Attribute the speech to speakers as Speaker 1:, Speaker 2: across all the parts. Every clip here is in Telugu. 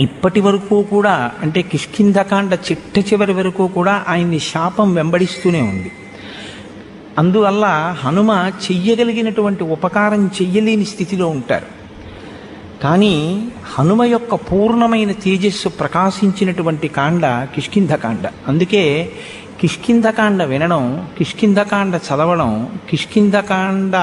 Speaker 1: ఇప్పటి వరకు కూడా అంటే కిష్కింధకాండ చిట్ట చివరి వరకు కూడా ఆయన్ని శాపం వెంబడిస్తూనే ఉంది అందువల్ల హనుమ చెయ్యగలిగినటువంటి ఉపకారం చెయ్యలేని స్థితిలో ఉంటారు కానీ హనుమ యొక్క పూర్ణమైన తేజస్సు ప్రకాశించినటువంటి కాండ కిష్కింధకాండ అందుకే కిష్కింధకాండ వినడం కిష్కింధకాండ చదవడం కిష్కింధకాండ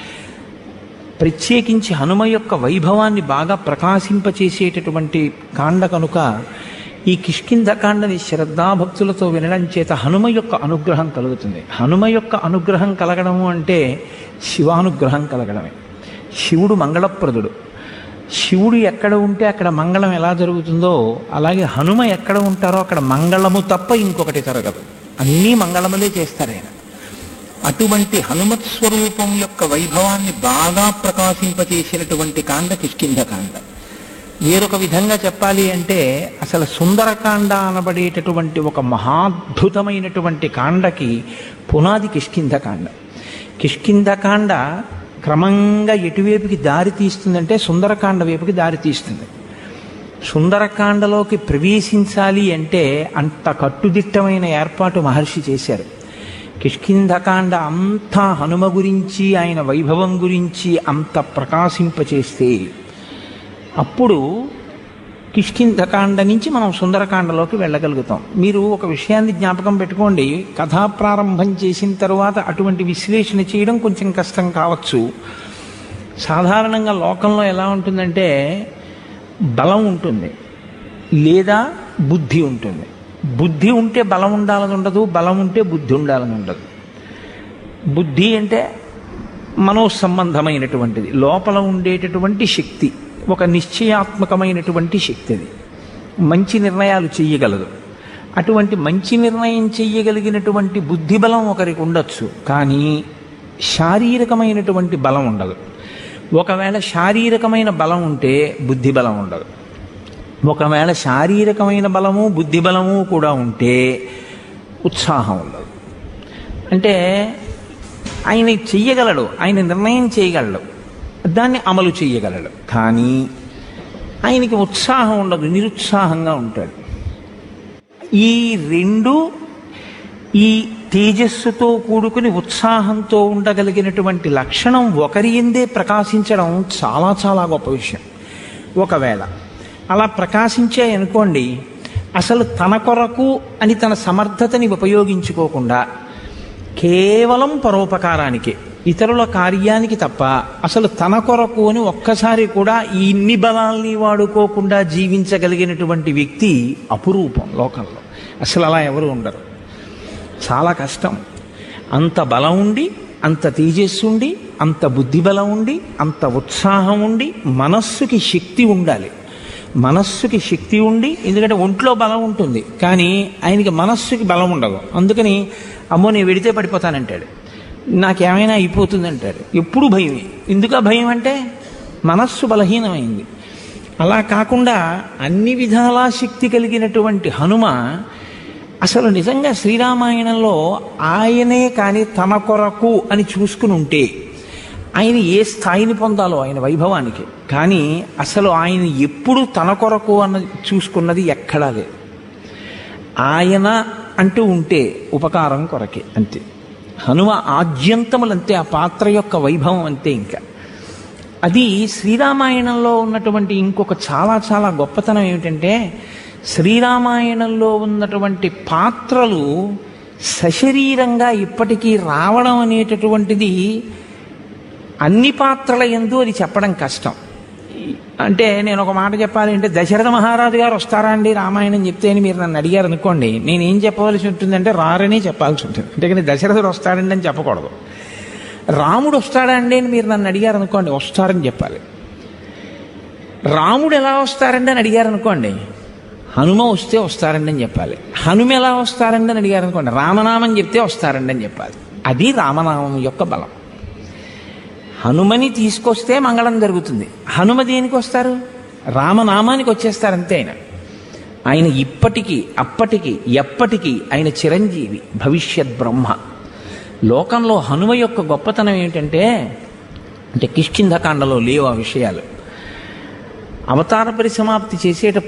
Speaker 1: ప్రత్యేకించి హనుమ యొక్క వైభవాన్ని బాగా ప్రకాశింపచేసేటటువంటి కాండ కనుక ఈ కిష్కింధకాండని శ్రద్ధాభక్తులతో వినడం చేత హనుమ యొక్క అనుగ్రహం కలుగుతుంది హనుమ యొక్క అనుగ్రహం కలగడము అంటే శివానుగ్రహం కలగడమే శివుడు మంగళప్రదుడు శివుడు ఎక్కడ ఉంటే అక్కడ మంగళం ఎలా జరుగుతుందో అలాగే హనుమ ఎక్కడ ఉంటారో అక్కడ మంగళము తప్ప ఇంకొకటి జరగదు అన్నీ మంగళములే చేస్తారు ఆయన అటువంటి హనుమత్ స్వరూపం యొక్క వైభవాన్ని బాగా ప్రకాశింపచేసినటువంటి కాండ కిష్కింధకాండ వేరొక విధంగా చెప్పాలి అంటే అసలు సుందరకాండ అనబడేటటువంటి ఒక మహాద్భుతమైనటువంటి కాండకి పునాది కిష్కింధకాండ కిష్కింధకాండ క్రమంగా ఎటువైపుకి దారి తీస్తుందంటే సుందరకాండ వైపుకి దారి తీస్తుంది సుందరకాండలోకి ప్రవేశించాలి అంటే అంత కట్టుదిట్టమైన ఏర్పాటు మహర్షి చేశారు కిష్కింధకాండ అంతా హనుమ గురించి ఆయన వైభవం గురించి అంత ప్రకాశింపచేస్తే అప్పుడు కిష్కింధకాండ నుంచి మనం సుందరకాండలోకి వెళ్ళగలుగుతాం మీరు ఒక విషయాన్ని జ్ఞాపకం పెట్టుకోండి కథా ప్రారంభం చేసిన తర్వాత అటువంటి విశ్లేషణ చేయడం కొంచెం కష్టం కావచ్చు సాధారణంగా లోకంలో ఎలా ఉంటుందంటే బలం ఉంటుంది లేదా బుద్ధి ఉంటుంది బుద్ధి ఉంటే బలం ఉండాలని ఉండదు బలం ఉంటే బుద్ధి ఉండాలని ఉండదు బుద్ధి అంటే మనోసంబంధమైనటువంటిది లోపల ఉండేటటువంటి శక్తి ఒక నిశ్చయాత్మకమైనటువంటి శక్తి అది మంచి నిర్ణయాలు చెయ్యగలదు అటువంటి మంచి నిర్ణయం చెయ్యగలిగినటువంటి బుద్ధి బలం ఒకరికి ఉండొచ్చు కానీ శారీరకమైనటువంటి బలం ఉండదు ఒకవేళ శారీరకమైన బలం ఉంటే బుద్ధి బలం ఉండదు ఒకవేళ శారీరకమైన బలము బుద్ధి బలము కూడా ఉంటే ఉత్సాహం ఉండదు అంటే ఆయన చెయ్యగలడు ఆయన నిర్ణయం చేయగలడు దాన్ని అమలు చేయగలడు కానీ ఆయనకి ఉత్సాహం ఉండదు నిరుత్సాహంగా ఉంటాడు ఈ రెండు ఈ తేజస్సుతో కూడుకుని ఉత్సాహంతో ఉండగలిగినటువంటి లక్షణం ఒకరి ఎందే ప్రకాశించడం చాలా చాలా గొప్ప విషయం ఒకవేళ అలా ప్రకాశించాయి అనుకోండి అసలు తన కొరకు అని తన సమర్థతని ఉపయోగించుకోకుండా కేవలం పరోపకారానికి ఇతరుల కార్యానికి తప్ప అసలు తన కొరకు అని ఒక్కసారి కూడా ఈ ఇన్ని బలాల్ని వాడుకోకుండా జీవించగలిగినటువంటి వ్యక్తి అపురూపం లోకంలో అసలు అలా ఎవరు ఉండరు చాలా కష్టం అంత బలం ఉండి అంత తేజస్సు ఉండి అంత బుద్ధి బలం ఉండి అంత ఉత్సాహం ఉండి మనస్సుకి శక్తి ఉండాలి మనస్సుకి శక్తి ఉండి ఎందుకంటే ఒంట్లో బలం ఉంటుంది కానీ ఆయనకి మనస్సుకి బలం ఉండదు అందుకని అమ్మో నేను వెడితే పడిపోతానంటాడు నాకేమైనా అయిపోతుంది అంటాడు ఎప్పుడు భయమే ఎందుక భయం అంటే మనస్సు బలహీనమైంది అలా కాకుండా అన్ని విధాలా శక్తి కలిగినటువంటి హనుమ అసలు నిజంగా శ్రీరామాయణంలో ఆయనే కానీ తన కొరకు అని చూసుకుని ఉంటే ఆయన ఏ స్థాయిని పొందాలో ఆయన వైభవానికి కానీ అసలు ఆయన ఎప్పుడు తన కొరకు అన్న చూసుకున్నది ఎక్కడా లేదు ఆయన అంటూ ఉంటే ఉపకారం కొరకే అంతే హనుమ ఆద్యంతములంతే ఆ పాత్ర యొక్క వైభవం అంతే ఇంకా అది శ్రీరామాయణంలో ఉన్నటువంటి ఇంకొక చాలా చాలా గొప్పతనం ఏమిటంటే శ్రీరామాయణంలో ఉన్నటువంటి పాత్రలు సశరీరంగా ఇప్పటికీ రావడం అనేటటువంటిది అన్ని పాత్రల ఎందు అది చెప్పడం కష్టం అంటే నేను ఒక మాట చెప్పాలి అంటే దశరథ మహారాజు గారు వస్తారా అండి రామాయణం చెప్తే అని మీరు నన్ను అడిగారు అనుకోండి నేనేం చెప్పవలసి ఉంటుందంటే రారని చెప్పాల్సి ఉంటుంది అంతేకాని దశరథుడు వస్తాడండి అని చెప్పకూడదు రాముడు వస్తాడండి అని మీరు నన్ను అడిగారు అనుకోండి వస్తారని చెప్పాలి రాముడు ఎలా వస్తారండి అని అడిగారు అనుకోండి హనుమ వస్తే వస్తారండి అని చెప్పాలి హనుమ ఎలా వస్తారండి అని అడిగారు అనుకోండి రామనామం చెప్తే వస్తారండి అని చెప్పాలి అది రామనామం యొక్క బలం హనుమని తీసుకొస్తే మంగళం జరుగుతుంది హనుమ దేనికి వస్తారు రామనామానికి వచ్చేస్తారు అంతే ఆయన ఆయన ఇప్పటికీ అప్పటికి ఎప్పటికీ ఆయన చిరంజీవి భవిష్యత్ బ్రహ్మ లోకంలో హనుమ యొక్క గొప్పతనం ఏమిటంటే అంటే కిష్కింధకాండలో లేవు ఆ విషయాలు అవతార పరిసమాప్తి చేసేటప్పుడు